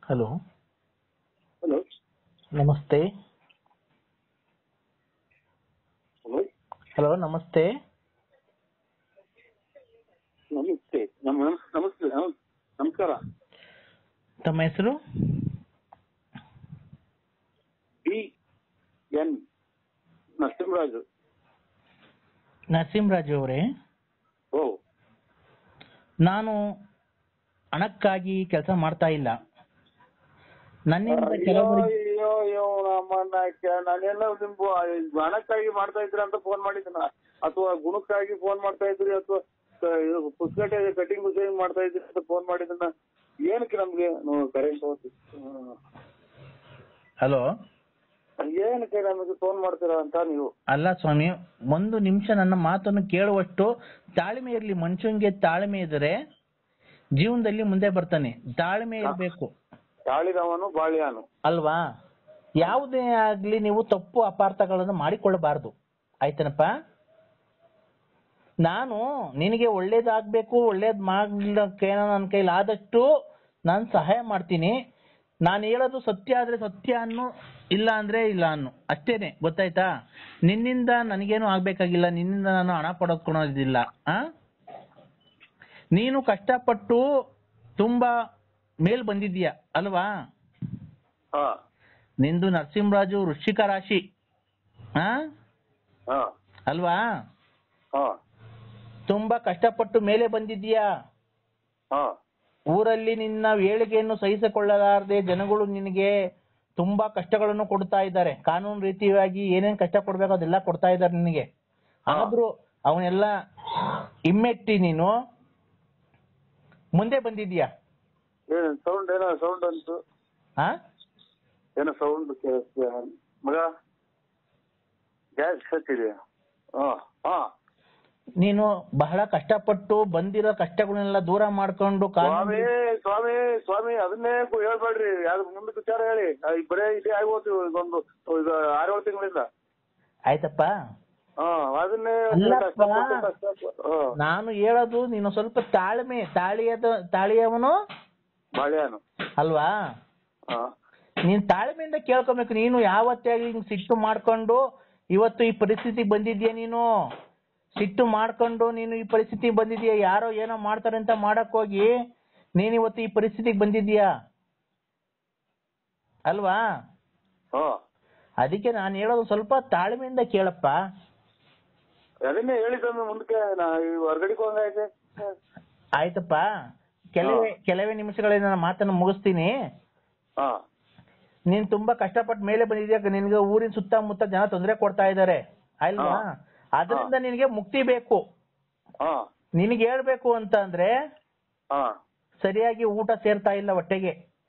Hello hello ನಮಸ್ತೆ hello hello ನಮಸ್ತೆ ನಮಸ್ತೆ ನಮ್ ನಮಸ್- ನಮಸ್ತೆ ನಮಸ್- ನಮಸ್ಕಾರ ತಮ್ಮ ಹೆಸರು ಬಿ ಎನ್ ನರಸಿಂಹರಾಜು ನರಸಿಂಹರಾಜು ಅವರೇ ಓ ನಾನು ಹಣಕ್ಕಾಗಿ ಕೆಲಸ ಮಾಡ್ತಾ ಇಲ್ಲ ನನ್ನಿಂದ ಅಯ್ಯೋ ಕೆಲವರಿಗೆ ಅಯ್ಯೋ ಅಯ್ಯೋ ನಮ್ಮನ್ನ ಕೆ- ನಾನೆಲ್ಲ ನಿಮ್ಗೆ ಹಣಕ್ಕಾಗಿ ಮಾಡ್ತಾ ಇದ್ರಿ ಅಂತ ಫೋನ್ ಮಾಡಿದ್ನ ಅಥವಾ ಗುಣಕ್ಕಾಗಿ ಫೋನ್ ಮಾಡ್ತಾ ಇದ್ರಿ ಅಥವಾ ಕ- ಇದು ಪುಸ್ತಕ ಕಟಿಂಗ್ ಸೇವಿಂಗ್ ಮಾಡ್ತಾ ಇದ್ರಿ ಅಂತ ಫೋನ್ ಮಾಡಿದ್ನ ಏನಕ್ಕೆ ನಮ್ಗೆ ಕರೆಂಟ್ ಹೋಗ್ತಿ ಹಲೋ ಏನಕ್ಕೆ ನಮಗೆ ಫೋನ್ ಮಾಡ್ತೀರಾ ಅಂತ ನೀವು ಅಲ್ಲ ಸ್ವಾಮಿ ಒಂದು ನಿಮಿಷ ನನ್ನ ಮಾತನ್ನು ಕೇಳುವಷ್ಟು ತಾಳ್ಮೆ ಇರಲಿ ಮನುಷ್ಯನಿಗೆ ತಾಳ್ಮೆ ಇದ್ದರೆ ಜೀವನದಲ್ಲಿ ಮುಂದೆ ಬರ್ತಾನೆ ತಾಳ್ಮೆ ಇರಬೇಕು ತಾಳಿದವನು ಬಾಳಿಯಾನು ಅಲ್ವಾ ಯಾವುದೇ ಆಗ್ಲಿ ನೀವು ತಪ್ಪು ಅಪಾರ್ಥಗಳನ್ನು ಮಾಡಿಕೊಳ್ಳಬಾರದು ಆಯ್ತನಪ್ಪ ನಾನು ನಿನಗೆ ಒಳ್ಳೇದಾಗ್ಬೇಕು ಒಳ್ಳೇದ್ ಮಾಡ್ಲಿಕ್ಕೆ ನನ್ನ ಕೈಲಿ ಆದಷ್ಟು ನಾನು ಸಹಾಯ ಮಾಡ್ತೀನಿ ನಾನು ಹೇಳೋದು ಸತ್ಯ ಆದ್ರೆ ಸತ್ಯ ಅನ್ನು ಇಲ್ಲ ಅಂದ್ರೆ ಇಲ್ಲ ಅನ್ನು ಅಷ್ಟೇನೆ ಗೊತ್ತಾಯ್ತಾ ನಿನ್ನಿಂದ ನನಗೇನು ಆಗ್ಬೇಕಾಗಿಲ್ಲ ನಿನ್ನಿಂದ ನಾನು ಹಣ ಪಡೆದುಕೊಳ್ಳೋದಿಲ್ಲ ಆ ನೀನು ಕಷ್ಟಪಟ್ಟು ತುಂಬಾ ಮೇಲ್ ಬಂದಿದ್ದೀಯ ಅಲ್ವಾ ಹಾ ನಿಂದು ನರಸಿಂಹರಾಜು ವೃಶ್ಚಿಕ ರಾಶಿ ಆ ಹಾ ಅಲ್ವಾ ಹಾ ತುಂಬಾ ಕಷ್ಟಪಟ್ಟು ಮೇಲೆ ಬಂದಿದ್ದೀಯಾ ಹಾ ಊರಲ್ಲಿ ನಿನ್ನ ಏಳಿಗೆಯನ್ನು ಸಹಿಸಿಕೊಳ್ಳಲಾರದೆ ಜನಗಳು ನಿನಗೆ ತುಂಬಾ ಕಷ್ಟಗಳನ್ನು ಕೊಡ್ತಾ ಇದ್ದಾರೆ ಕಾನೂನು ರೀತಿಯಾಗಿ ಏನೇನ್ ಕಷ್ಟ ಕೊಡ್ಬೇಕು ಅದೆಲ್ಲ ಕೊಡ್ತಾ ಇದ್ದಾರೆ ನಿನಗೆ ಹಾ. ಆದ್ರೂ ಅವನ್ನೆಲ್ಲ ಇಮ್ಮೆಟ್ಟಿ ನೀನು ಮುಂದೆ ಬಂದಿದ್ಯಾ ಏನು ಸೌಂಡ್ ಏನೋ ಸೌಂಡ್ ಅಂತು ಆ ಏನೋ ಸೌಂಡ್ ಮಗ ಗ್ಯಾಸ್ ಹಚ್ಚಿದೆಯಾ ಹಾ ಹಾ ನೀನು ಬಹಳ ಕಷ್ಟಪಟ್ಟು ಬಂದಿರೋ ಕಷ್ಟಗಳನ್ನೆಲ್ಲ ದೂರ ಮಾಡ್ಕೊಂಡು ಕಾನೂನು ಸ್ವಾಮಿ ಸ್ವಾಮಿ ಸ್ವಾಮಿ ಅದನ್ನೇ ಕು- ಹೇಳ್ಬೇಡ್ರಿ ಯಾವ್ದು ಮುಂದಕ್ಕೆ ವಿಚಾರ ಹೇಳಿ ಆ, ಈ ಬರೇ ಇದೇ ಆಗೋತು ಒಂದು ಈಗ ಆರೇಳು ತಿಂಗಳಿಂದ ಆಯ್ತಪ್ಪ ಹಾ ಅದನ್ನೇ ಅಲ್ಲಪ್ಪ. ಕಷ್ಟಪಟ್ಟು ಕಷ್ಟಪಟ್ಟು ಹಾ ನಾನು ಹೇಳೋದು ನೀನು ಸ್ವಲ್ಪ ತಾಳ್ಮೆ ತಾಳಿಯದ ತಾಳಿಯವನು ಬಾಳೆಹಣ್ಣು ಅಲ್ವಾ ಹಾ ನೀನ್ ತಾಳ್ಮೆಯಿಂದ ಕೇಳ್ಕೊಬೇಕು ನೀನು ಯಾವತ್ತೇ ಆಗ್ಲಿ ಹಿಂಗ್ ಸಿಟ್ಟು ಮಾಡ್ಕೊಂಡು ಇವತ್ತು ಈ ಪರಿಸ್ಥಿತಿ ಬಂದಿದ್ಯಾ ನೀನು ಸಿಟ್ಟು ಮಾಡ್ಕೊಂಡು ನೀನು ಈ ಪರಿಸ್ಥಿತಿ ಬಂದಿದ್ಯಾ ಯಾರೋ ಏನೋ ಮಾಡ್ತಾರೆ ಅಂತ ಮಾಡಕ್ ಹೋಗಿ ನೀನ್ ಇವತ್ತು ಈ ಪರಿಸ್ಥಿತಿಗೆ ಬಂದಿದ್ಯಾ ಅಲ್ವಾ ಹಾ ಅದಕ್ಕೆ ನಾನು ಹೇಳೋದು ಸ್ವಲ್ಪ ತಾಳ್ಮೆಯಿಂದ ಕೇಳಪ್ಪ ಅದನ್ನೇ ಹೇಳಿ ಸ್ವಾಮಿ ಮುಂದಕ್ಕೆ ನಾ ಈ ಹೊರ್ಗಡೆಗೆ ಹೋಗಂಗೈತೆ ಆಯ್ತಪ್ಪ ಕೆಲವೇ ಕೆಲವೇ ನಿಮಿಷಗಳಲ್ಲಿ ನನ್ನ ಮಾತನ್ನು ಮುಗಿಸ್ತೀನಿ ಹಾ ನೀನ್ ತುಂಬಾ ಕಷ್ಟಪಟ್ಟು ಮೇಲೆ ಬಂದಿದ್ಯಾ ನಿನ್ಗೆ ಊರಿನ ಸುತ್ತಮುತ್ತ ಜನ ತೊಂದರೆ ಕೊಡ್ತಾ ಇದ್ದಾರೆ ಅಲ್ವಾ ಹಾ. ಅದರಿಂದ ನಿನಗೆ ಮುಕ್ತಿ ಬೇಕು ಹಾ ನಿನಗೆ ಹೇಳ್ಬೇಕು ಅಂತ ಅಂದ್ರೆ ಹಾ ಸರಿಯಾಗಿ ಊಟ ಸೇರ್ತಾ ಇಲ್ಲ ಹೊಟ್ಟೆಗೆ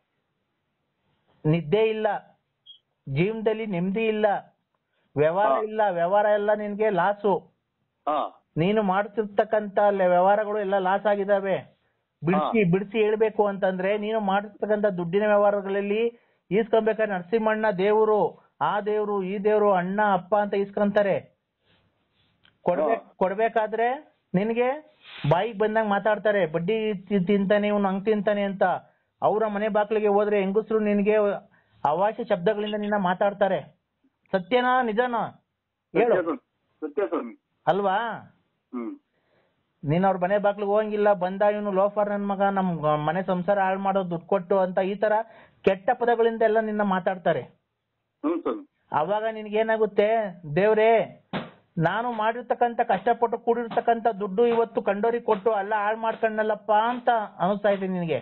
ನಿದ್ದೆ ಇಲ್ಲ ಜೀವನದಲ್ಲಿ ನೆಮ್ಮದಿ ಇಲ್ಲ ವ್ಯವಹಾರ ಹಾ. ಇಲ್ಲ ವ್ಯವಹಾರ ಎಲ್ಲ ನಿನ್ಗೆ ಲಾಸು ಹಾ ನೀನು ಮಾಡ್ತಿರ್ತಕ್ಕಂತ ಲ- ವ್ಯವಹಾರಗಳು ಎಲ್ಲ ಲಾಸ್ ಆಗಿದಾವೆ ಬಿಡಿಸಿ ಬಿಡಿಸಿ ಹೇಳ್ಬೇಕು ಅಂತಂದ್ರೆ ನೀನು ಮಾಡಿರ್ತಕ್ಕಂತ ದುಡ್ಡಿನ ವ್ಯವಹಾರಗಳಲ್ಲಿ ಈಸ್ಕೊಬೇಕಾದ್ರೆ ನರಸಿಂಹಣ್ಣ ದೇವರು ಆ ದೇವ್ರು ಈ ದೇವ್ರು ಅಣ್ಣ ಅಪ್ಪ ಅಂತ ಈಸ್ಕೊಂತಾರೆ ಕೊಡ್ಬೇಕ್ ಕೊಡ್ಬೇಕಾದ್ರೆ ನಿನ್ಗೆ ಬಾಯಿಗೆ ಬಂದಂಗ್ ಮಾತಾಡ್ತಾರೆ ಬಡ್ಡಿ ತಿ- ತಿಂತಾನೆ ಇವ್ನು ಹಂಗ್ ತಿಂತಾನೆ ಅಂತ ಅವರ ಮನೆ ಬಾಗಿಲಿಗೆ ಹೋದ್ರೆ ಹೆಂಗಸರು ನಿನ್ಗೆ ಅವಾಚ್ಯ ಶಬ್ದಗಳಿಂದ ನಿನ್ನ ಮಾತಾಡ್ತಾರೆ ಸತ್ಯನಾ ನಿಜನಾ ಹೇಳು ಸತ್ಯ ಸ್ವಾಮಿ. ಸತ್ಯ ಸ್ವಾಮಿ ಅಲ್ವಾ ಹ್ಮ್ ನೀನ್ ಅವ್ರ ಮನೆ ಬಾಗ್ಲಿಗೆ ಹೋಗಂಗಿಲ್ಲ ಬಂದ ಇವನು ಲೋಫರ್ ನನ್ ಮಗ ನಮ್ ಗ- ಮನೆ ಸಂಸಾರ ಹಾಳು ಮಾಡೋ ದುಡ್ಡು ಕೊಟ್ಟು ಅಂತ ಈ ತರ ಕೆಟ್ಟ ಪದಗಳಿಂದ ಎಲ್ಲ ನಿನ್ನ ಮಾತಾಡ್ತಾರೆ ಹ್ಮ್ ಸ್ವಾಮಿ ಅವಾಗ ನಿನ್ಗೇನಾಗುತ್ತೆ ದೇವ್ರೇ ನಾನು ಮಾಡಿರ್ತಕ್ಕಂತ ಕಷ್ಟಪಟ್ಟು ಕೂಡಿರ್ತಕ್ಕಂತ ದುಡ್ಡು ಇವತ್ತು ಕಂಡೋರಿಗೆ ಕೊಟ್ಟು ಎಲ್ಲ ಹಾಳು ಮಾಡ್ಕೊಂಡಲ್ಲಪ್ಪ ಅಂತ ಅನಿಸ್ತಾ ಇದೆ ನಿನಗೆ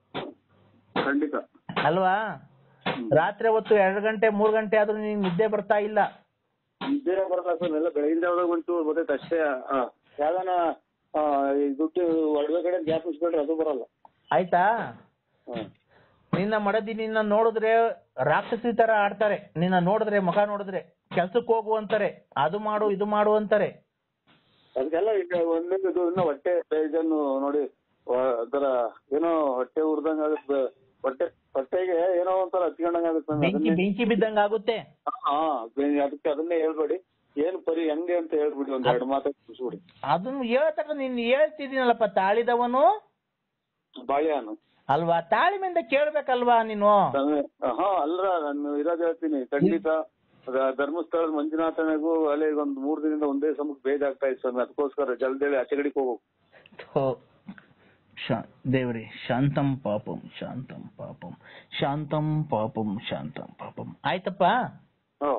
ಖಂಡಿತ ಅಲ್ವಾ ಹ್ಮ್. ರಾತ್ರಿ ಹೊತ್ತು ಎರಡು ಗಂಟೆ ಮೂರ್ ಗಂಟೆ ಆದ್ರೂ ನಿನ್ ನಿದ್ದೆ ಬರ್ತಾ ಇಲ್ಲ ನಿದ್ದೆ ಬರಲ್ಲ ಸ್ವಾಮಿ ಎಲ್ಲ ಬೆಳಗಿಂದ ಯಾವ್ದಾಗ ಒಂಚೂರು ಗೊತ್ತೈತೆ ಅಷ್ಟೇ ಹಾ ಯಾವ್ದಾನ ಆ, ಈ ದುಡ್ಡು ಒಡವೆ ಕಡೆ ಗ್ಯಾಪ್ ಇಸ್ಕೊಂಡ್ರೆ ಅದು ಬರಲ್ಲ ಆಯ್ತಾ ಹಾ ನಿನ್ನ ಮಡದಿ ನಿನ್ನ ನೋಡಿದ್ರೆ ರಾಕ್ಷಸಿ ತರ ಆಡ್ತಾರೆ ನಿನ್ನ ನೋಡಿದ್ರೆ ಮುಖ ನೋಡಿದ್ರೆ ಕೆಲ್ಸಕ್ಕೆ ಹೋಗು ಅಂತಾರೆ ಅದು ಮಾಡು ಇದು ಮಾಡು ಅಂತಾರೆ ಅದಕ್ಕೆಲ್ಲ ಈಗ ಒಂದೇ ಇದು ಇನ್ನ ಹೊಟ್ಟೆ ಇದನ್ನು ನೋಡಿ ಅದರ ಏನೋ ಹೊಟ್ಟೆ ಉರ್ದಂಗ ಆಗುತ್ತೆ ಹೊಟ್ಟೆ ಹೊಟ್ಟೆಗೆ ಏನೋ ಒಂಥರ ಹಚ್ಕೊಂಡಂಗ ಆಗುತ್ತೆ ಸ್ವಾಮಿ. ಬೆಂಕಿ ಅದನ್ನೇ- ಬೆಂಕಿ ಬಿದ್ದಂಗ ಆಗುತ್ತೆ ಹಾ ಬೆ- ಅದಕ್ಕೆ ಅದನ್ನೇ ಹೇಳ್ಬೇಡಿ ಏನ್ ಪರಿ ಹೆಂಗೆ ಅಂತ ಹೇಳ್ಬಿಡಿ ಒಂದ್ ಎರಡು ಮಾತು ಮುಗಿಸ್ಬಿಡಿ ಅದನ್ನ ಹೇಳ್ತಕ್ಕ ನೀನ್ ಹೇಳ್ತಿದ್ದೀನಲ್ಲಪ್ಪ ತಾಳಿದವನು ಬಾಳೆಹಣ್ಣು ಅಲ್ವಾ ತಾಳ್ಮೆಯಿಂದ ಕೇಳ್ಬೇಕಲ್ವಾ ನೀನು ಸ್ವಾಮಿ, ಹಾ ಅಲ್ರ ನಾನು ಇರೋದ್ ಹೇಳ್ತೀನಿ ಖಂಡಿತ ರ- ಧರ್ಮಸ್ಥಳದ ಮಂಜುನಾಥನಿಗೂ ಅಲ್ಲಿ ಒಂದ್ ಮೂರ್ ದಿನದಿಂದ ಒಂದೇ ಸಮಕ್ಕೆ ಬೇಜಾಗ್ತಾ ಇತ್ತು ಸ್ವಾಮಿ ಅದಕ್ಕೋಸ್ಕರ ಜಲ್ದೇಳಿ ಆಚೆ ಕಡೆಗೆ ಹೋಗು ಥೋ. ಶಾ ದೇವ್ರಿ ಶಾಂತಂ ಪಾಪಂ ಶಾಂತಂ ಪಾಪಂ ಶಾಂತಂ ಪಾಪಂ ಶಾಂತಂ ಪಾಪಂ ಆಯ್ತಪ್ಪ ಹಾ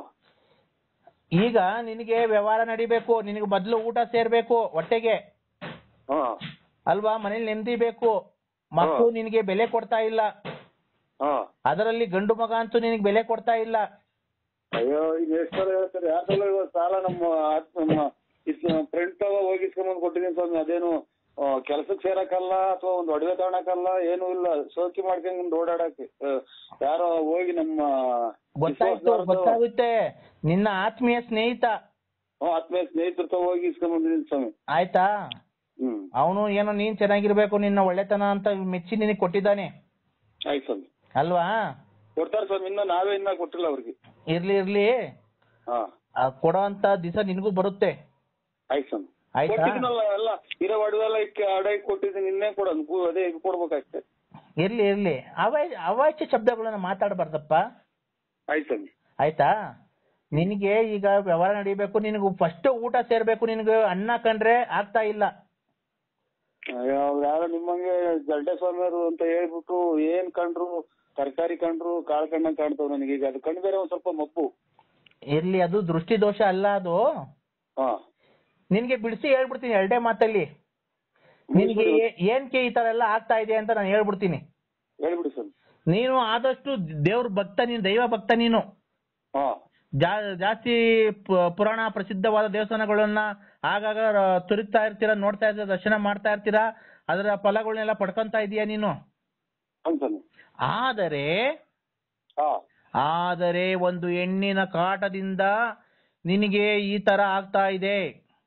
ಈಗ ನಿನಗೆ ವ್ಯವಹಾರ ನಡಿಬೇಕು ನಿನಗೆ ಮೊದ್ಲು ಊಟ ಸೇರ್ಬೇಕು ಹೊಟ್ಟೆಗೆ ಹಾ ಅಲ್ವಾ ಮನೇಲಿ ನೆಮ್ಮದಿ ಬೇಕು ಮಕ್ಕಳು ಹಾ. ನಿನಗೆ ಬೆಲೆ ಕೊಡ್ತಾ ಇಲ್ಲ ಹಾ ಅದರಲ್ಲಿ ಗಂಡು ಮಗ ಅಂತೂ ನಿನಗೆ ಬೆಲೆ ಕೊಡ್ತಾ ಇಲ್ಲ ಅಯ್ಯೋ ಈಗ ಎಷ್ಟು ಸಲ ಹೇಳ್ತಾರೆ ಯಾಕಲ್ಲ ಇವಾಗ ಸಾಲ ನಮ್ಮ ಆತ್- ನಮ್ಮ ಫ್ರೆಂಡ್ ತವ ಹೋಗಿ ಇಸ್ಕೊಂಬಂದ್ ಕೊಟ್ಟಿದ್ದೀನಿ ಸ್ವಾಮಿ ಅದೇನು ಕೆಲ್ಸಕ್ಕೆ ಸೇರಕ್ಕಲ್ಲ ಅಥವಾ ಒಂದು ಒಡವೆ ತಗೊಳಕಲ್ಲ ಏನು ಇಲ್ಲ ಸೋಕಿ ಮಾಡ್ಕೊಂಡ್ ಓಡಾಡಕ್ಕೆ ಆ, ಯಾರೋ ಹೋಗಿ ನಮ್ಮ ಗೊತ್ತಾಯ್ತು ವಿಶ್ವಾಸದವ್ರದ್ದು- ಗೊತ್ತಾಗುತ್ತೆ ನಿನ್ನ ಆತ್ಮೀಯ ಸ್ನೇಹಿತ ಹ್ಮ್, ಆತ್ಮೀಯ ಸ್ನೇಹಿತರ ತವ ಹೋಗಿ ಇಸ್ಕೊಂಬಂದಿದ್ದೀನಿ ಸ್ವಾಮಿ ಆಯ್ತಾ ಹ್ಮ್ ಅವನು ಏನೋ ನೀನ್ ಚೆನ್ನಾಗಿರ್ಬೇಕು ನಿನ್ನ ಒಳ್ಳೆತನ ಅಂತ ಮೆಚ್ಚಿ ನಿನಗೆ ಕೊಟ್ಟಿದ್ದಾನೆ ಆಯ್ತು ಸ್ವಾಮಿ ಅಲ್ವಾ ಕೊಡ್ತಾರೆ ಸ್ವಾಮಿ ಇನ್ನ ನಾವೇ ಇನ್ನ ಕೊಟ್ಟಿಲ್ಲ ಅವ್ರಿಗೆ ಇರ್ಲಿ ಇರ್ಲಿ ಹಾ ಆ ಕೊಡೋ ಅಂತ ದಿವಸ ನಿನಗೂ ಬರುತ್ತೆ ಆಯ್ತು ಸ್ವಾಮಿ ಆಯ್ತಾ ಕೊಟ್ಟಿದ್ದೀನಲ್ಲ ಎಲ್ಲ ಇರೋ ಒಡವೆಲ್ಲ ಇಕ್ಕೆ ಅಡ ಇಕ್ಕಿ ಕೊಟ್ಟಿದ್ದೀನಿ ಇನ್ನೇ ಕೊಡೋದು ಗು- ಅದೇ ಇದು ಕೊಡ್ಬೇಕಷ್ಟೇ ಇರ್ಲಿ ಇರ್ಲಿ ಅವಾಯ್ ಅವಾಚ್ಯ ಶಬ್ದಗಳನ್ನ ಮಾತಾಡಬಾರ್ದಪ್ಪ ಆಯ್ತು ಸ್ವಾಮಿ ಆಯ್ತಾ ನಿನಗೆ ಈಗ ವ್ಯವಹಾರ ನಡಿಬೇಕು ನಿನಗೆ ಫಸ್ಟ್ ಊಟ ಸೇರ್ಬೇಕು ನಿನಗೆ ಅನ್ನ ಕಂಡ್ರೆ ಆಗ್ತಾ ಇಲ್ಲ ಅಯ್ಯೋ, ಅವ್ರು ಯಾರೋ ನಿಮ್ಮಂಗೆ ಜಲ್ಡೆ ಸ್ವಾಮಿಯವರು ಅಂತ ಹೇಳ್ಬಿಟ್ಟು ಏನ್ ಕಂಡ್ರು ತರಕಾರಿ ಕಂಡ್ರು ಕಾಳು ಕಂಡಂಗ್ ಕಾಣ್ತಾವ್ ನನಗೆ ಈಗ ಅದು ಕಂಡು ಬೇರೆ ಒಂದ್ ಸ್ವಲ್ಪ ಮಬ್ಬು ಇರ್ಲಿ ಅದು ದೃಷ್ಟಿ ದೋಷ ಅಲ್ಲ ಅದು ಹಾ ನಿನ್ಗೆ ಬಿಡಿಸಿ ಹೇಳ್ಬಿಡ್ತೀನಿ ಎರಡೇ ಮಾತಲ್ಲಿ ನಿನ್ಗೆ ಏ- ಏನ್ಕೆ ಈ ತರ ಎಲ್ಲ ಆಗ್ತಾ ಇದೆ ಅಂತ ನಾನು ಹೇಳ್ಬಿಡ್ತೀನಿ ಹೇಳ್ಬಿಡಿ ಸ್ವಾಮಿ ನೀನು ಆದಷ್ಟು ದೇವ್ರ ಭಕ್ತ ನೀನು ದೈವ ಭಕ್ತ ನೀನು ಹಾ ಜಾ- ಜಾಸ್ತಿ ಪು- ಪುರಾಣ ಪ್ರಸಿದ್ಧವಾದ ದೇವಸ್ಥಾನಗಳನ್ನ ಆಗಾಗ ರ- ತುರಿತಾ ಇರ್ತೀರಾ ನೋಡ್ತಾ ಇರ್ತೀರಾ ದರ್ಶನ ಮಾಡ್ತಾ ಇರ್ತೀರಾ ಅದರ ಫಲಗಳನ್ನೆಲ್ಲ ಪಡ್ಕೊಂತ ಇದೀಯ ನೀನು ಹಂಗ್ ಸ್ವಾಮಿ ಆದರೆ ಹಾ ಆದರೆ ಒಂದು ಹೆಣ್ಣಿನ ಕಾಟದಿಂದ ನಿನಗೆ ಈ ತರ ಆಗ್ತಾ ಇದೆ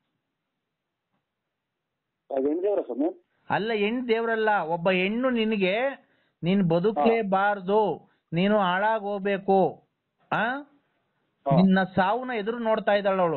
ಅದೇನ್ ದೇವ್ರ ಸ್ವಾಮಿ ಅಲ್ಲ ಹೆಣ್ಣು ದೇವ್ರಲ್ಲ ಒಬ್ಬ ಹೆಣ್ಣು ನಿನಗೆ ನೀನ್ ಬದುಕಲೇಬಾರ್ದು ನೀನು ಹಾಳಾಗ್ ಹೋಗ್ಬೇಕು ಆ ಹಾ. ನಿನ್ನ ಸಾವನ್ನ ಎದುರು ನೋಡ್ತಾ ಇದ್ದಾಳ ಅವಳು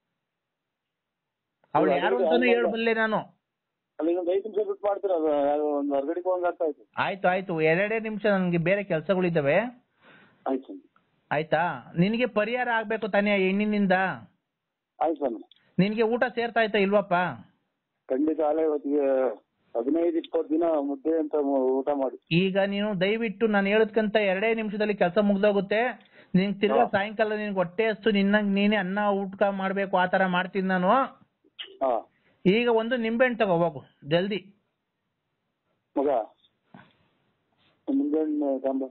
ಅವಳು ಅಲ್ಲ, ಯಾರು ಅದು ಅಂತಾನು ಅಲ್ಲ. ಹೇಳ್ಬಲ್ಲೆ ನಾನು ಅಲ್ಲಿ ಇನ್ನೊಂದ್ ಐದು ನಿಮಿಷ ಬಿಟ್ಟು ಮಾಡ್ತೀರಾ ಅದು ಯಾವ್ದೋ ಒಂದ್ ಹೊರಗಡೆಗೆ ಹೋಗಂಗ್ ಆಗ್ತಾ ಇತ್ತು ಆಯ್ತು ಆಯ್ತು ಎರಡೇ ನಿಮಿಷ ನನ್ಗೆ ಬೇರೆ ಕೆಲಸಗಳಿದ್ದಾವೆ ಆಯ್ತು ಸ್ವಾಮಿ ಆಯ್ತಾ ನಿನಗೆ ಪರಿಹಾರ ಆಗ್ಬೇಕು ತಾನೇ ಆ ಹೆಣ್ಣಿನಿಂದ ಆಯ್ತು ಸ್ವಾಮಿ ನಿನಗೆ ಊಟ ಸೇರ್ತಾ ಆಯ್ತಾ ಇಲ್ವಪ್ಪ ಖಂಡಿತ ಅಲ್ಲೇ ಇವತ್ತಿಗೆ ಹದಿನೈದು ಇಪ್ಪತ್ತು ದಿನ ಮುದ್ದೆ ಅಂತ ಮು- ಊಟ ಮಾಡಿ ಈಗ ನೀನು ದಯವಿಟ್ಟು ನಾನು ಹೇಳದ್ಕಂತ ಎರಡೇ ನಿಮಿಷದಲ್ಲಿ ಕೆಲಸ ಮುಗ್ದೋಗುತ್ತೆ ನಿನ್ ತಿರ್ಗಾ ಹಾ. ಸಾಯಂಕಾಲ ನಿನ್ಗೆ ಹೊಟ್ಟೆ ಹಸ್ತು ನಿನ್ನ ನೀನೇ ಅನ್ನ ಊಟ ಮಾಡ್ಬೇಕು ಆ ತರ ಮಾಡ್ತೀನಿ ನಾನು ಹಾ ಈಗ ಒಂದು ನಿಂಬೆಹಣ್ಣು ತಗೋ ಹೋಗು ಜಲ್ದಿ ಮಗ ಮುಂದೆ ತಾಂಬ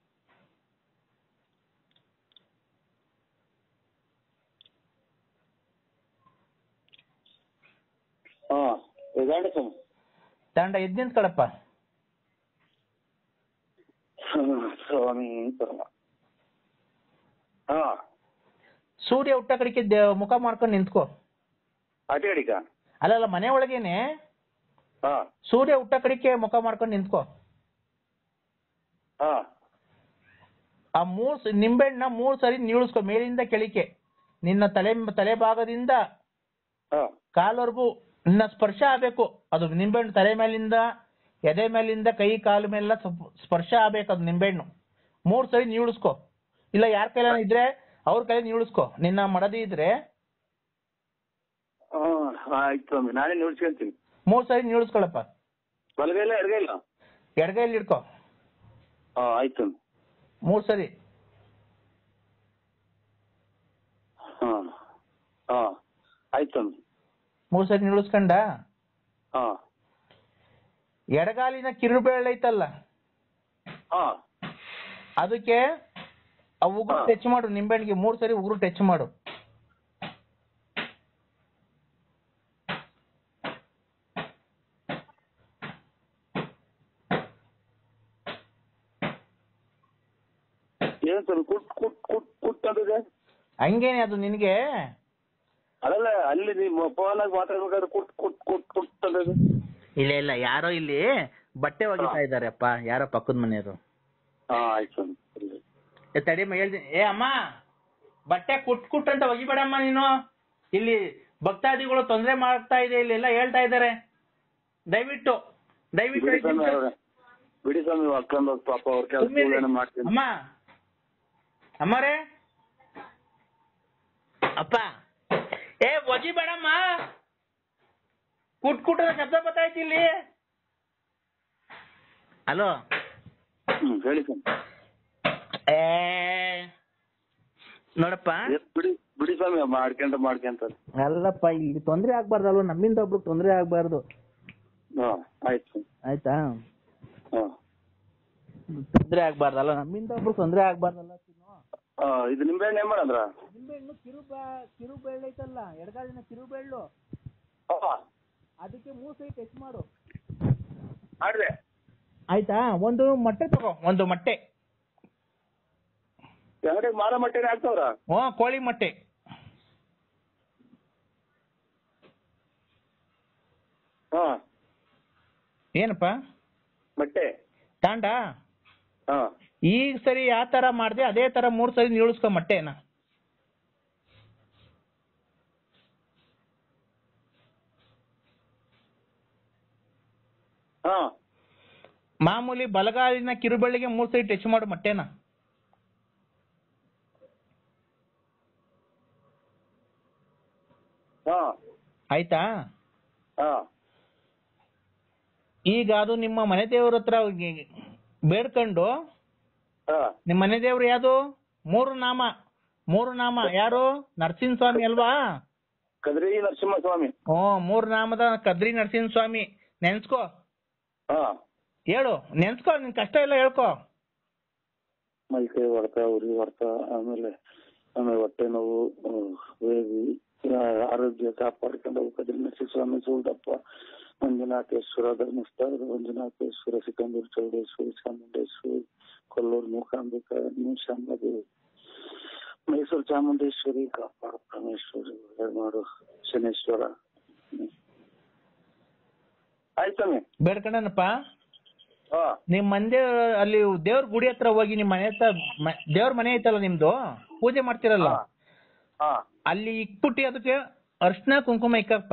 ಹಾ ಗಾಡಿ ಸ್ವಾಮಿ ತಂಡ ಎದ್ ನಿಂತ್ಕೊಳಪ್ಪ ಸ್ವಾಮಿ ಪರಮ ಹಾ ಸೂರ್ಯ ಹುಟ್ಟ ಕಡೆಗೆ ದೇ- ಮುಖ ಮಾಡ್ಕೊಂಡು ನಿಂತ್ಕೋ ಆಚೆ ಕಡಿಕ ಅಲ್ಲಲ್ಲ ಮನೆ ಒಳಗೇನೆ ಹಾ ಸೂರ್ಯ ಹುಟ್ಟ ಕಡೆಗೆ ಮುಖ ಮಾಡ್ಕೊಂಡು ನಿಂತ್ಕೋ ಹಾ ಆ ಮೂರ್ ಸ- ನಿಂಬೆಹಣ್ಣ ಮೂರ್ ಸರಿ ನೀಳಿಸ್ಕೊ ಮೇಲಿಂದ ಕೆಳಿಕೆ ನಿನ್ನ ತಲೆ ತಲೆ ಭಾಗದಿಂದ ಹಾ ಕಾಲ್ವರೆಗೂ ನಿನ್ನ ಸ್ಪರ್ಶ ಆಗ್ಬೇಕು ಅದು ನಿಂಬೆಹಣ್ಣು ತಲೆ ಮೇಲಿಂದ ಎದೆ ಮೇಲಿಂದ ಕೈ ಕಾಲು ಮೇಲೆಲ್ಲ ಸ್ವಲ್ಪ ಸ್ಪರ್ಶ ಆಗ್ಬೇಕು ಅದು ನಿಂಬೆಹಣ್ಣು ಮೂರ್ ಸರಿ ನೀಳಿಸ್ಕೊ ಇಲ್ಲ ಯಾರ ಕೈಲ ಇದ್ರೆ ಅವ್ರ ಕೈ ನೀಳಿಸ್ಕೊ ನಿನ್ನ ಮಡದಿ ಇದ್ರೆ ಹಾ ಆಯ್ತು ಸ್ವಾಮಿ ನಾನೇ ನೋಡ್ಸ್ಕೊಂತೀನಿ ಮೂರ್ ಸರಿ ನೀಳಿಸ್ಕೊಳಪ್ಪ ಬಲಗೈಲ ಎಡಗೈಲ ಎಡಗೈಲಿ ಇಡ್ಕೊ ಹಾ ಆಯ್ತು ಸ್ವಾಮಿ ಮೂರ್ ಸರಿ ಹಾ ಹಾ ಆಯ್ತು ಸ್ವಾಮಿ ಮೂರ್ ಸರಿ ನೀಳಿಸ್ಕೊಂಡ ಹಾ ಎಡಗಾಲಿನ ಕಿರುಬೆರಳು ಐತಲ್ಲ ಹಾ ಅದಕ್ಕೆ ಆ ಉಗುರು ಹಾ. ಟಚ್ ಮಾಡು ನಿಂಬೆಹಣ್ಣಿಗೆ ಮೂರ್ ಸರಿ ಉಗುರು ಟಚ್ ಮಾಡು ಏನ್ ಸ್ವಾಮಿ ಕುಟ್ ಕುಟ್ ಕುಟ್ ಕುಟ್ ಅಂತಿದೆ ಹಂಗೇನೆ ಅದು ನಿನಗೆ ಅದಲ್ಲ ಅಲ್ಲಿ ನೀವು ಫೋನ್ ಆಗಿ ಮಾತಾಡ್ಬೇಕಾದ್ರೆ ಕುಟ್ ಕುಟ್ ಕುಟ್ ಕುಟ್ ಅಂತಿದೆ ಇಲ್ಲ ಇಲ್ಲ ಯಾರೋ ಇಲ್ಲಿ ಬಟ್ಟೆ ಒಗಿತಾ ಇದಾರೆಪ್ಪ ಯಾರೋ ಪಕ್ಕದ ಮನೆಯವರು ಹಾ ಆಯ್ತು ಸ್ವಾಮಿ ಸರಿ. ಏ ತಡಿಯಮ್ಮ ಹೇಳ್ತೀನಿ ಏ ಅಮ್ಮ ಬಟ್ಟೆ ಕುಟ್ ಕುಟ್ ಅಂತ ಒಗಿಬೇಡಮ್ಮ ನೀನು ಇಲ್ಲಿ ಭಕ್ತಾದಿಗಳು ತೊಂದರೆ ಮಾಡ್ತಾ ಇದೆ ಇಲ್ಲಿ ಎಲ್ಲ ಹೇಳ್ತಾ ಇದ್ದಾರೆ ದಯವಿಟ್ಟು ದಯವಿಟ್ಟು ಬಿಡಿ ಐದು ಸ್ವಾಮಿ ನಿಮಿಷ ಅವ್ರೆ ಬಿಡಿ ಸ್ವಾಮಿ ಹಾಕೊಂಡು ಹೋಗಿ ಪಾಪ ಅವ್ರ ಕೆಲಸ ಸುಮ್ನಿರಿ. ಮಾಡ್ತೀನಿ ಅಮ್ಮ ಅಮ್ಮರೇ ಅಪ್ಪ ಏ ಒಜಿ ಬೇಡಮ್ಮ ಕುಟ್ ಕುಟ್ಟದ ಶಬ್ದ ಬತ್ತಾಯ್ತು ಇಲ್ಲಿ ಹಲೋ ಹ್ಮ್ ಹೇಳಿ ಸ್ವಾಮಿ ಏ ನೋಡಪ್ಪ ಎಷ್ಟ್ ಬಿಡಿ ಬಿಡಿ ಸ್ವಾಮಿ ಮಾಡ್ಕೊಂತ ಮಾಡ್ಕೊಂತ ಅಲ್ಲಪ್ಪ ಇಲ್ಲಿ ತೊಂದ್ರೆ ಆಗ್ಬಾರ್ದಲ್ವ ನಮ್ಮಿಂದ ಒಬ್ರಿಗೆ ತೊಂದ್ರೆ ಆಗ್ಬಾರ್ದು ಹಾ ಆಯ್ತು ಆಯ್ತಾ ಹಾ ತೊಂದ್ರೆ ಆಗ್ಬಾರ್ದಲ್ಲ ನಮ್ಮಿಂದ ಒಬ್ರು ತೊಂದ್ರೆ ಆಗ್ಬಾರ್ದಲ್ಲ ತಿನ್ನು ಆ, ಇದು ನಿಂಬೆಹಣ್ಣು ಏನ್ ಮಾಡಂದ್ರ ನಿಂಬೆಹಣ್ಣು ಕಿರು ಬಾ ಕಿರು ಬೆಳ್ಳು ಐತಲ್ಲ ಎಡಗಾಲಿನ ಕಿರು ಬೆಳ್ಳು ಅದಕ್ಕೆ ಮೂರು ಸೈ ಟೆಸ್ಟ್ ಮಾಡು ಮಾಡ್ದೆ ಆಯ್ತಾ ಒಂದು ಮೊಟ್ಟೆ ತಗೋ ಒಂದು ಮೊಟ್ಟೆ ಅಂಗಡಿಗೆ ಮಾರ ಮಟ್ಟೆನೆ ಹಾಕ್ತವ್ರ ಹ್ಞೂ ಕೋಳಿ ಮೊಟ್ಟೆ ಹಾ ಏನಪ್ಪ ಮೊಟ್ಟೆ ತಾಂಡ ಹಾ ಈಗ ಸರಿ ಯಾವ ತರ ಮಾಡ್ದೆ ಅದೇ ತರ ಮೂರ್ ಸರಿ ನೀಳಿಸ್ಕೊ ಮೊಟ್ಟೆನ ಹಾ ಮಾಮೂಲಿ ಬಲಗಾಲಿನ ಕಿರುಬೆಳ್ಳಿಗೆ ಮೂರ್ ಸರಿ ಟಚ್ ಮಾಡು ಮೊಟ್ಟೆನ ಹಾ ಆಯ್ತಾ ಹಾ ಈಗ ಅದು ನಿಮ್ಮ ಮನೆ ದೇವ್ರ ಹತ್ರ ಹೋಗಿ ಬೇಡ್ಕೊಂಡು ಹಾ ನಿಮ್ಮ ಮನೆ ದೇವ್ರು ಯಾವುದು ಮೂರು ನಾಮ ಮೂರು ನಾಮ ಯಾರು ನರಸಿಂಹ ಸ್ವಾಮಿ ಅಲ್ವಾ ಕದ್ರಿ ನರಸಿಂಹಸ್ವಾಮಿ ಹ್ಞೂ ಮೂರು ನಾಮದ ಕದ್ರಿ ನರಸಿಂಹ ಸ್ವಾಮಿ ನೆನ್ಸ್ಕೋ ಹಾ ಹೇಳು ನೆನ್ಸ್ಕೋ ನಿನ್ ಕಷ್ಟ ಎಲ್ಲ ಹೇಳ್ಕೊ ಮೈ ಕೈ ಹೊಡ್ತ ಉರಿ ಹೊಡ್ತ ಆಮೇಲೆ ಆಮೇಲೆ ಹೊಟ್ಟೆ ನೋವು ಹ್ಮ್, ವೇಗಿ ಆ- ಆರೋಗ್ಯ ಕಾಪಾಡ್ಕೊಂಡು ಕದ್ರಿ ನರಸಿಂಹಸ್ವಾಮಿ ಸೂಲ್ದಪ್ಪ ಮಂಜುನಾಥೇಶ್ವರ ಧರ್ಮಸ್ಥಳ ಮಂಜುನಾಥೇಶ್ವರ ಸಿಕಂದೂರು ಚೌಡೇಶ್ವರಿ ಚಾಮುಂಡೇಶ್ವರಿ ಕೊಲ್ಲೂರು ಮೂಕಾಂಬಿಕ ಶಾಂಬದೇವಿ ಮೈಸೂರು ಚಾಮುಂಡೇಶ್ವರಿ ಕಾಪಾಡು ಪರಮೇಶ್ವರಿ ಮಾಡು ಶನೇಶ್ವರ ಹ್ಮ್. ಆಯ್ತಮ್ಮಿ ಬೇಡ್ಕೊಂಡನಪ್ಪ ಹಾ ನಿಮ್ ಮಂದೆ ಅಲ್ಲಿ ದೇವ್ರ ಗುಡಿ ಹತ್ರ ಹೋಗಿ ನಿಮ್ ಮನೆ ಹತ್ರ ಮ- ದೇವ್ರ ಮನೆ ಐತಲ್ಲ ನಿಮ್ದು ಪೂಜೆ ಮಾಡ್ತಿರಲ್ಲ ಹಾ. ಹಾ ಅಲ್ಲಿ ಇಕ್ಬಿಟ್ಟು ಅದಕ್ಕೆ ಅರ್ಶಿನ ಕುಂಕುಮ ಇಕ್ಕಪ್ಪ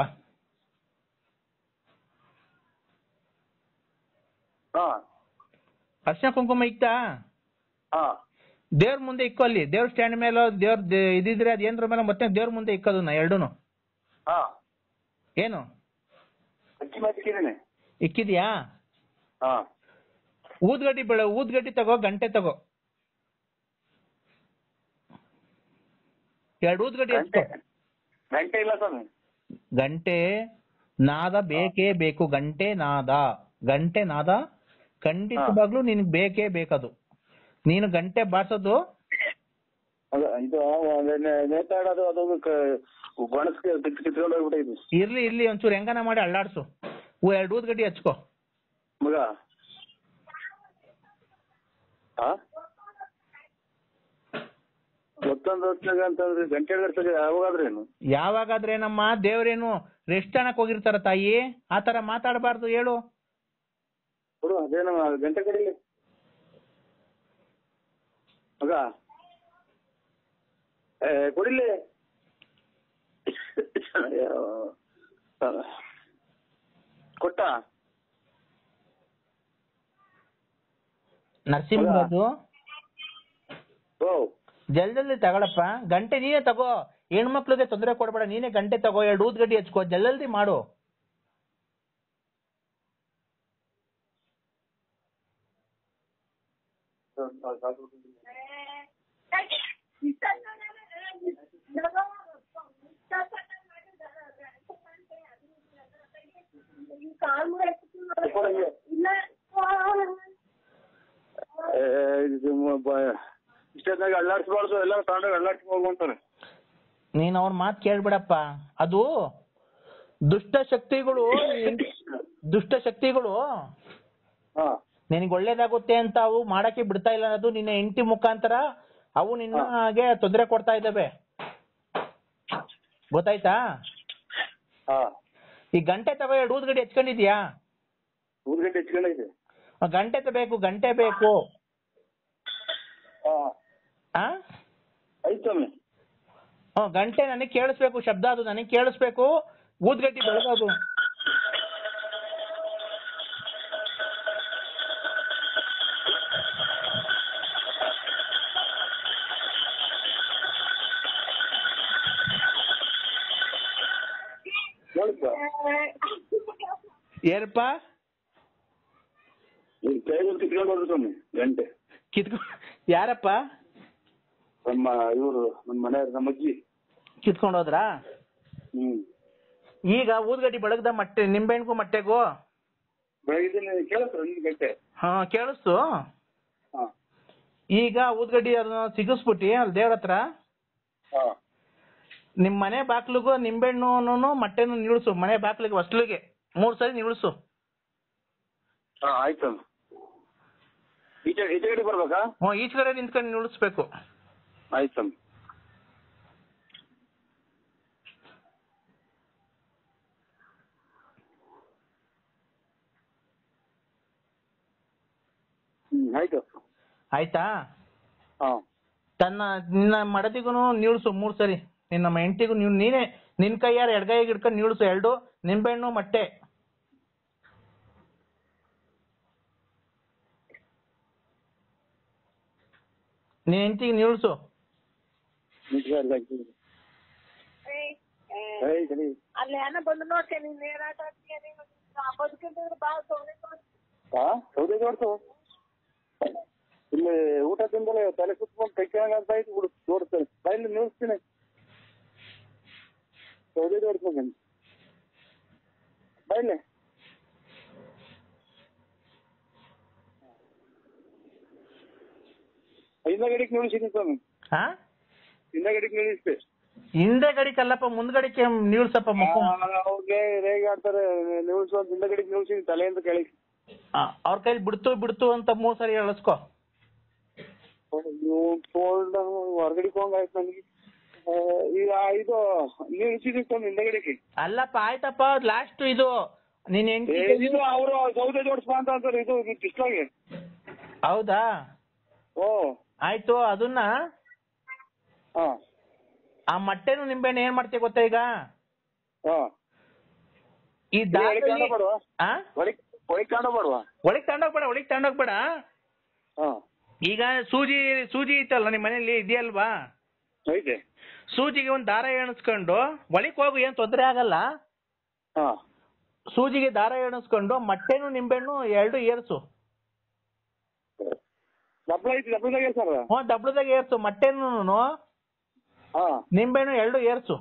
ಹಾ ಅರ್ಶಿನ ಕುಂಕುಮ ಇಕ್ತಾ ಹಾ ದೇವ್ರ ಮುಂದೆ ಇಕ್ಕೋ ಅಲ್ಲಿ ದೇವ್ರ ಸ್ಟ್ಯಾಂಡ್ ಮೇಲೆ ದೇವ್ರ ದೇ- ಇದಿದ್ರೆ ಅದೇನ್ರ ಮೇಲೆ ಮತ್ತೆ ದೇವ್ರ ಮುಂದೆ ಇಕ್ಕೋದನ್ನ ಎರಡೂನು ಹಾ ಏನು ಅಕ್ಕಿ ಮಾತಿಕಿದ್ದೀನಿ ಇಕ್ಕಿದ್ಯಾ ಹಾ ಊದ್ಗಡ್ಡಿ ಬೆಳೆ ಊದ್ಗಡ್ಡಿ ತಗೋ ಗಂಟೆ ತಗೋ ಎರಡು ಊದ್ಗಡ್ಡಿ ಗಂಟೆ ಹಚ್ಕೋ ಗಂಟೆ ಇಲ್ಲ ಸ್ವಾಮಿ ಗಂಟೆ ನಾದ ಬೇಕೇ ಬೇಕು ಗಂಟೆ ನಾದ ಗಂಟೆ ನಾದ ಖಂಡಿತವಾಗ್ಲೂ ನಿನ್ಗೆ ಬೇಕೇ ಬೇಕದು ನೀನು ಗಂಟೆ ಬಾರ್ಸೋದು ಅದ ಇದು ನೆ- ನೇತಾಡೋದು ಅದು ಬಣಸ್ಗೆ ಕಿತ್ ಕಿತ್ಕೊಂಡು ಹೋಗ್ಬಿಟ್ಟೈತಿ ಇರ್ಲಿ ಇರ್ಲಿ ಒಂಚೂರು ಹೆಂಗನ ಮಾಡಿ ಅಳ್ಳಾಡ್ಸು ಊ- ಎರಡು ಊದ್ಗಡ್ಡಿ ಹಚ್ಕೋ ಮಗ ಹಾ ಮತ್ತೊಂದು ಹೊತ್ನಾಗ ಅಂತಂದ್ರೆ ಗಂಟೆ ಗಂಟೆಗೆ ಯಾವಾಗಾದ್ರೇನು ಯಾವಾಗಾದ್ರೇನಮ್ಮ ದೇವ್ರೇನು ರೆಸ್ಟ್ ಅನ್ನಕ್ ಹೋಗಿರ್ತಾರ ತಾಯಿ ಆ ತರ ಮಾತಾಡಬಾರ್ದು ಹೇಳು ಕೊಡು ಅದೇನು ಗಂಟೆ ಕಡಿಲಿ ಮಗ ಏ ಕೊಡಿಲಿ ಕೊಟ್ಟ ನರಸಿಂಹರಾಜು ಓ ಜಲ್ದಿ ತಗೊಳಪ್ಪ ಗಂಟೆ ನೀನೇ ತಗೋ ಹೆಣ್ಮಕ್ಳಿಗೆ ತೊಂದರೆ ಕೊಡ್ಬೇಡ ನೀನೇ ಗಂಟೆ ತಗೋ ಎರಡು ಊದ್ಗಡ್ಡಿ ಹಚ್ಕೋ ಜಲ್ದಿ ಮಾಡು ಏ, ಇದು ಮ- ಬ- ಇಷ್ಟೊತ್ತಾಗ ಅಳ್ಳಾಡ್ಸ್ಬಾರ್ದು ಎಲ್ಲ ತಗೊಂಡೋಗಿ ಅಳ್ಳಾಡ್ಸ್ಕೊಂಡ್ ಹೋಗುವಂತಾರೆ ನೀನ್ ಅವ್ರ ಮಾತ್ ಕೇಳ್ಬಿಡಪ್ಪ ಅದು ದುಷ್ಟ ಶಕ್ತಿಗಳು ದುಷ್ಟ ಶಕ್ತಿಗಳು ಹಾ ನಿನಗೆ ಒಳ್ಳೇದಾಗುತ್ತೆ ಅಂತ ಅವು ಮಾಡಕ್ಕೆ ಬಿಡ್ತಾ ಇಲ್ಲ ಅನ್ನೋದು ನಿನ್ನ ಹೆಂಡತಿ ಮುಖಾಂತರ ಅವು ನಿನ್ನಗೆ ತೊಂದರೆ ಕೊಡ್ತಾ ಇದ್ದಾವೆ ಗೊತ್ತಾಯ್ತಾ ಹಾ ಈ ಗಂಟೆ ತಗೋ ಎರಡು ಊದ್ಗಡ್ಡಿ ಹಚ್ಕೊಂಡಿದ್ಯಾ ಮೂರು ಗಂಟೆ ಹೆಚ್ಕೊಂಡೈತೆ ಆ, ಗಂಟೆ ತ ಬೇಕು ಗಂಟೆ ಬೇಕು ಹಾ ಆ ಆಯ್ತು ಸ್ವಾಮಿ ಹ್ಮ್, ಗಂಟೆ ನನಗೆ ಕೇಳಿಸ್ಬೇಕು ಶಬ್ದ ಅದು ನನಗೆ ಕೇಳಿಸ್ಬೇಕು ಊದ್ಗಡ್ಡಿ ಬೆಳಗೋದು ಏನಪ್ಪ ಈ ಕೈಗಳು ಕಿತ್ಕೊಂಡು ಹೋದ್ರು ಸ್ವಾಮಿ ಗಂಟೆ ಕಿತ್ಕೊ ಯಾರಪ್ಪ ನಮ್ಮ ಇವರು ನಮ್ಮ ಮನೆಯವ್ರು ನಮ್ಮ ಅಜ್ಜಿ ಕಿತ್ಕೊಂಡು ಹೋದ್ರಾ ಹ್ಮ್ ಈಗ ಊದ್ಗಡ್ಡಿ ಬೆಳಗ್ದ ಮೊಟ್ಟೆ ನಿಂಬೆಹಣ್ಣಿಗೂ ಮೊಟ್ಟೆಗೂ ಬೆಳಗ್ಗೆ ಕೇಳತ್ರ ನಿನ್ ಗಂಟೆ ಹಾ ಕೇಳಿಸ್ತು ಹಾ ಈಗ ಊದ್ಗಡ್ಡಿ ಅದನ್ನ ಸಿಗಿಸ್ಬಿಟ್ಟಿ ಅಲ್ಲಿ ದೇವ್ರ ಹತ್ರ ಹಾ ನಿಮ್ ಮನೆ ಬಾಕ್ಲಿಗೂ ನಿಂಬೆಹಣ್ಣು ಮೊಟ್ಟೆನು ನಿಲ್ಸು ಮನೆ ಬಾಕ್ಲಿಗೆ ಹೊಸ್ಲಿಗೆ ಮೂರ್ ಸರಿ ನಿಲ್ಸು ಹಾ ಆಯ್ತು ಈಚೆ ಈಚೆ ಕಡೆ ಬರ್ಬೇಕಾ ಹ್ಞೂ ಈಚೆ ಕಡೆ ನಿಂತ್ಕೊಂಡು ನಿಲ್ಲಿಸ್ಬೇಕು ಆಯ್ತು ಸ್ವಾಮಿ ಹ್ಮ್ ಆಯ್ತು ಆಯ್ತಾ ಹಾ ತನ್ನ ನಿನ್ನ ಮಡದಿಗೂ ನಿಲ್ಸು ಮೂರ್ ಸರಿ ನಿನ್ನ ಹೆಂಡತಿಗೂ ನೀವು ನೀನೇ ನಿನ್ ಕೈಯಾರ ಎಡಗೈಗೆ ಹಿಡ್ಕೊಂಡು ನಿಲ್ಸು ಎರಡು ನಿಂಬೆಹಣ್ಣು ಮೊಟ್ಟೆ ನಿನ್ ಹೆಂಡತಿಗೆ ನಿಲ್ಸು ಏಯ್ ಸರಿ ಅಲ್ಲಿ ಏನೋ ಬಂದು ನೋಡ್ತೇನೆ ನೀನ್ ಏನಾಟ ಆಡ್ತೀಯ ನೀನು ಬದುಕಿದ್ರೆ ಬಾಳ ಸೋನೆ ಹಾ ಸೌದೆ ತೋರ್ಸು ಇಲ್ಲಿ ಊಟ ತಿಂದಲೇ ತಲೆ ಸುತ್ಕೊಂಡು ಕೈ ಕೆಳಗೆ ಆಗ್ತಾ ಇತ್ತು ಬಿಡು ತೋರಿಸ್ತೇನೆ ಬಾಯಲ್ಲಿ ನಿಲ್ಲಿಸ್ತೀನಿ ಸೌದೆ ತೋರಿಸ್ಬೇಕು ಬಾಯಲ್ಲಿ ಹಿಂದಗಡೆಗೆ ನಿಲ್ಲಿಸಿದ್ದೀನಿ ಸ್ವಾಮಿ ಹಾ ಹಿಂದಗಡೆಗೆ ನಿಲ್ಲಿಸ್ತೆ ಹಿಂದೆ ಗಡಿಕಲ್ಲಪ್ಪ ಮುಂದ್ಗಡಿಕೆ ನಿಲ್ಸಪ್ಪ ಮುಖ ಅವ್ರಿಗೆ ಹೇಗೆ ಆಡ್ತಾರೆ ನಿಲ್ಸು ಅಂತ ಹಿಂದಗಡೆಗೆ ನಿಲ್ಲಿಸಿದ್ದೀನಿ ತಲೆಯಿಂದ ಕೆಳಗೆ ಅವ್ರ ಕೈಲಿ ಬಿಡ್ತು ಬಿಡ್ತು ಅಂತ ಮೂರ್ ಸರಿ ಹೇಳಿಸ್ಕೊ ಫೋಲ್ಡ್ ಹೊರಗಡೆ ಹೋಗಂಗಾಯ್ತು ನನಗೆ ಆ, ಈಗ ಇದು ನಿಲ್ಸಿದ್ದೀನಿ ಸ್ವಾಮಿ ಹಿಂದಗಡೆಗೆ ಅಲ್ಲಪ್ಪ ಆಯ್ತಪ್ಪ ಲಾಸ್ಟ್ ಇದು ನಿನ್ ಏ, ಹೆಂಡತಿ ಇದು ಅವರು ಸೌದೆ ಜೋಡಿಸ್ಬಾ ಅಂತ ಅಂತಾರೆ ಇದು ಕಿಸ್ಲಾಗೆ ಹೌದಾ ಓ ಆಯ್ತು ಅದನ್ನ ಹಾ ಆ ಮೊಟ್ಟೆನು ನಿಂಬೆಹಣ್ಣು ಏನ್ ಮಾಡ್ತೀಯ ಗೊತ್ತಾ ಈಗ ಹಾ ಈ ಇದು ಒಳಗೆ ದಾರದಲ್ಲಿ ತಗೊಂಡು ಬರುವ ಆ ಒಳಗೆ ಒಳಗೆ ತಗೊಂಡು ಬರುವ ಒಳಗ್ ತಗೊಂಡೋಗ್ಬೇಡ ಒಳಗ್ ತಗೊಂಡೋಗ್ಬೇಡ ಹಾ ಈಗ ಸೂಜಿ ಸೂಜಿ ಇತ್ತಲ್ಲ ನಿಮ್ ಮನೇಲಿ ಇದೆಯಲ್ವಾ ಐತೆ ಸೂಜಿಗೆ ಒಂದ್ ದಾರ ಎಣಿಸ್ಕೊಂಡು ಒಳಗ್ ಹೋಗು ಏನ್ ತೊಂದ್ರೆ ಆಗಲ್ಲ ಹಾ ಸೂಜಿಗೆ ದಾರ ಎಣಿಸ್ಕೊಂಡು ಮೊಟ್ಟೆನು ನಿಂಬೆಹಣ್ಣು ಎರಡು ಏರ್ಸು ಡಬ್ಲ ಐತಿ ಡಬ್ಲದಾಗೆ ಸರ್ ಹ್ಞೂ ಡಬ್ಳದಾಗ ಏರ್ಸು ಮೊಟ್ಟೆನು ಹಾ ನಿಂಬೆಹಣ್ಣು ಎರಡು ಏರ್ಸು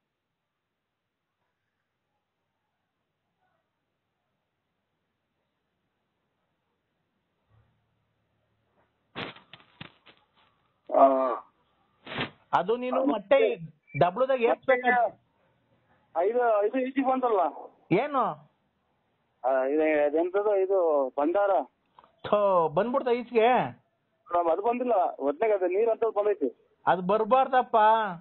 ಹಾ ಅದು ನೀನು ಮೊಟ್ಟೆ ಡಬ್ಳದಾಗ ಏರ್ಸ್ಬೇಕ ಐದು ಐದು ಈಚೆ ಬಂತಲ್ಲ ಏನು ಆ, ಇದು ಅದೆಂತದು ಇದು ಬಂಡಾರ ಥೋ ಬಂದ್ಬಿಡ್ತ ಈಚೆಗೆ ನಮ್ ಅದು ಬಂದಿಲ್ಲ ಒಟ್ನಾಗ ಅದು ನೀರ್ ಅಂತ ಬಂದೈತಿ ಅದು ಬರ್ಬಾರ್ದಪ್ಪ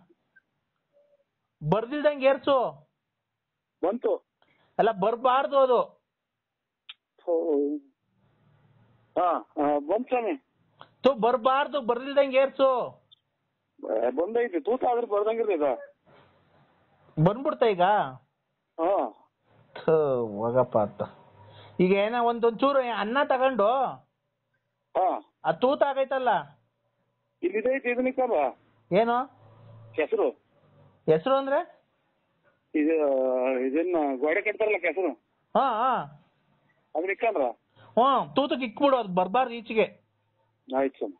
ಬರ್ದಿಲ್ದಂಗೆ ಏರ್ಸು ಬಂತು ಅಲ್ಲ ಬರ್ಬಾರ್ದು ಅದು ಥೋ. ಹಾ ಹಾ, ಬಂತು ಸ್ವಾಮಿ ತು ಬರ್ಬಾರ್ದು ಬರ್ದಿಲ್ದಂಗೆ ಏರ್ಸು ಏ, ಬಂದೈತಿ ತೂತ ಆದ್ರೆ ಬರ್ದಂಗಿರ್ಲಿಲ್ಲ ಬಂದ್ಬಿಡ್ತ ಈಗ ಹಾ ಥು, ಹೋಗಪ್ಪ ಅಂತ ಈಗ ಏನೋ ಒಂದೊಂಚೂರು ಅನ್ನ ತಗೊಂಡು ಹಾ ಆ ತೂತ ಆಗೈತಲ್ಲ ಇಲ್ಲಿ ಇದೈತಿ ಇದನ್ನ ಇಕ್ಕಲ್ವಾ ಏನು ಕೆಸರು ಹೆಸರು ಅಂದ್ರೆ ಇದು ಇದನ್ನ ಗೋಡೆ ಕಟ್ತಾರಲ್ಲ ಕೆಸರು ಹಾ ಹಾ ಅದನ್ನ ಇಕ್ಕಂದ್ರ ಹ್ಞೂ ತೂತಕ್ಕೆ ಇಕ್ಬಿಡು ಅದು ಬರ್ಬಾರ್ದು ಈಚೆಗೆ ಆಯ್ತು ಸ್ವಾಮಿ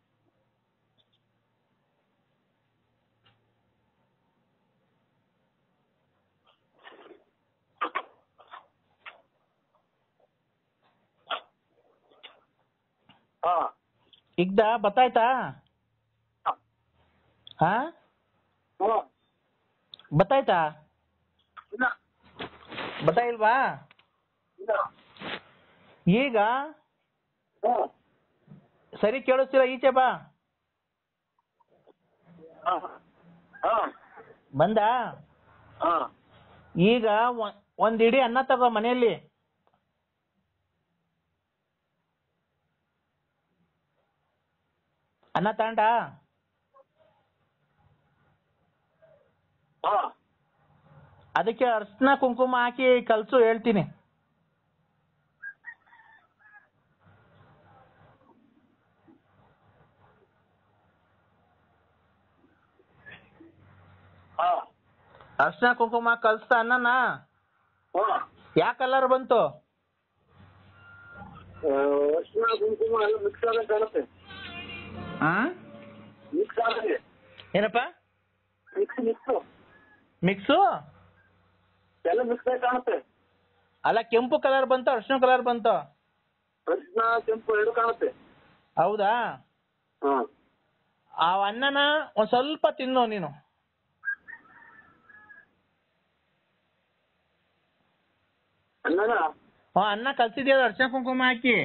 ಹಾ ಇಗ್ದ ಬತ್ತಾಯ್ತಾ ಹಾ ಹಾ ಬತ್ತಾಯ್ತಾ ಇಲ್ಲ ಬತ್ತಾಯಿಲ್ವಾ ಇಲ್ಲ ಈಗ ಹಾ ಸರಿ ಕೇಳಿಸ್ತಿಲ್ಲ ಈಚೆ ಬಾ ಹಾ ಹಾ ಬಂದ ಹಾ ಈಗ ಒ- ಒಂದ್ ಇಡೀ ಅನ್ನ ತಗೋ ಮನೆಯಲ್ಲಿ ಅನ್ನ ತಗೊಂಡ ಹಾ ಅದಕ್ಕೆ ಅರ್ಶಿನ ಕುಂಕುಮ ಹಾಕಿ ಕಲ್ಸು ಹೇಳ್ತೀನಿ ಹಾ ಅರ್ಶಿನ ಕುಂಕುಮ ಕಲ್ಸ್ತಾ ಅನ್ನನ ಹಾ ಯಾ ಕಲರ್ ಬಂತು ಅರ್ಶಿನ ಕುಂಕುಮ ಎಲ್ಲ ಮಿಕ್ಸ್ ಆದಂಗೆ ಕಾಣುತ್ತೆ ಆ ಮಿಕ್ಸ್ ಆದಂಗೆ ಏನಪ್ಪ ಮಿಕ್ಸ್ ಮಿಕ್ಸ್ ಮಿಕ್ಸು ಎಲ್ಲ ಮಿಕ್ಸ್ ಆಗಿ ಕಾಣುತ್ತೆ ಅಲ್ಲ ಕೆಂಪು ಕಲರ್ ಬಂತು ಅರ್ಶಿನ ಕಲರ್ ಬಂತು ಅರ್ಶಿನ ಕೆಂಪು ಎರಡು ಕಾಣುತ್ತೆ ಹೌದಾ ಹಾ ಆ ಅನ್ನನ ಒಂದ್ ಸ್ವಲ್ಪ ತಿನ್ನು ನೀನು ಅನ್ನನ ಆ ಅನ್ನ ಕಲ್ಸಿದ್ಯಾ ಅರ್ಶಿನ ಕುಂಕುಮ ಹಾಕಿ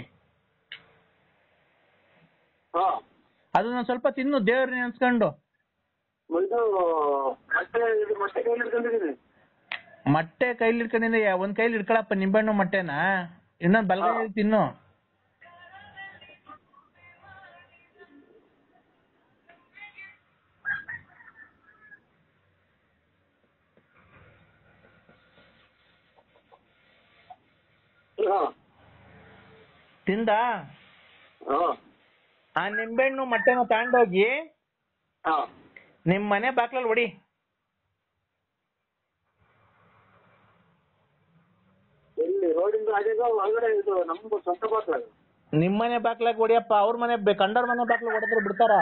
ಹಾ ಅದನ್ನ ಸ್ವಲ್ಪ ತಿನ್ನು ದೇವ್ರನ್ನ ನೆನ್ಸ್ಕೊಂಡು ಇದು ಮೊಟ್ಟೆ ಇದು ಮೊಟ್ಟೆ ಕೈಲಿ ಹಿಡ್ಕೊಂಡಿದ್ದೀನಿ ಮೊಟ್ಟೆ ಕೈಲಿ ಹಿಡ್ಕೊಂಡಿಂದ ಒಂದ್ ಕೈಲಿ ಹಿಡ್ಕೊಳಪ್ಪ ನಿಂಬೆಹಣ್ಣು ಮೊಟ್ಟೆನ ಇನ್ನೊಂದ್ ಬಲಗೈ ತಿನ್ನು ಹಾ ತಿಂದ ಹಾ ಆ ನಿಂಬೆಹಣ್ಣು ಮೊಟ್ಟೆನ ತಗೊಂಡೋಗಿ ಹಾ ನಿಮ್ ಮನೆ ಬಾಕ್ಲಲ್ಲಿ ಹೊಡಿ ಎಲ್ಲಿ ರೋಡಿಂದ ಆಗಿದ ಒಳಗಡೆ ಇದು ನಮ್ಮ ಸ್ವಂತ ಬಾಕ್ಲ ನಿಮ್ ಮನೆ ಬಾಕ್ಲಾಗ ಹೊಡಿಯಪ್ಪ ಅವ್ರ ಮನೆ ಬೆ- ಕಂಡವ್ರ ಮನೆ ಬಾಕ್ಲಾಗ ಹೊಡೆದ್ರೆ ಬಿಡ್ತಾರ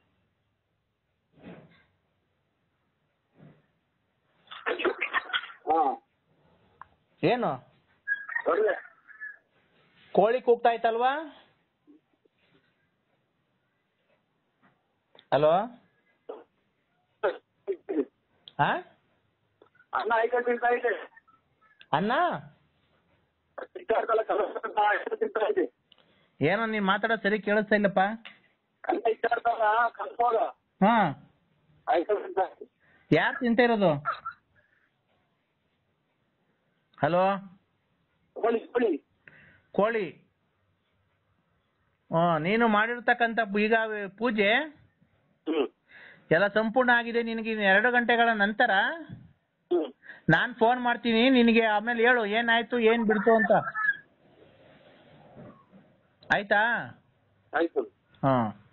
ಹಾ ಏನು ಒಳ್ಳೆ ಕೋಳಿ ಕೂಗ್ತಾ ಇತ್ತಲ್ವಾ ಹಲೋ ಹಾ ಅನ್ನ ಐಕ ತಿಂತಾ ಇದೆ ಅನ್ನ ಸಿಕ್ಕಾಡ್ತಲ್ಲ ಕಲಸ ಐಕ ತಿಂತಾ ಇದೆ ಏನೋ ನೀನ್ ಮಾತಾಡೋದ್ ಸರಿ ಕೇಳಿಸ್ತಾ ಇಲ್ಲಪ್ಪ ಅನ್ನ ಇಟ್ಟಾಡ್ತಲ್ಲ ಕಲ್ಸೋಗ ಹಾ ಐಕ ತಿಂತಾ ಇದೆ ಯಾರು ತಿಂತ ಇರೋದು ಹಲೋ ಕೋಳಿ ಕೋಳಿ ಕೋಳಿ ಹ್ಞೂ ನೀನು ಮಾಡಿರ್ತಕ್ಕಂಥ ಈಗ ಪೂಜೆ ಹ್ಮ್ ಎಲ್ಲ ಸಂಪೂರ್ಣ ಆಗಿದೆ ನಿನಗೆ ಇನ್ನು ಎರಡು ಗಂಟೆಗಳ ನಂತರ ಹ್ಮ್ ನಾನ್ ಫೋನ್ ಮಾಡ್ತೀನಿ ನಿನಗೆ ಆಮೇಲೆ ಹೇಳು ಏನಾಯ್ತು ಏನ್ ಬಿಡ್ತು ಅಂತ ಆಯ್ತಾ ಆಯ್ತು ಹಾ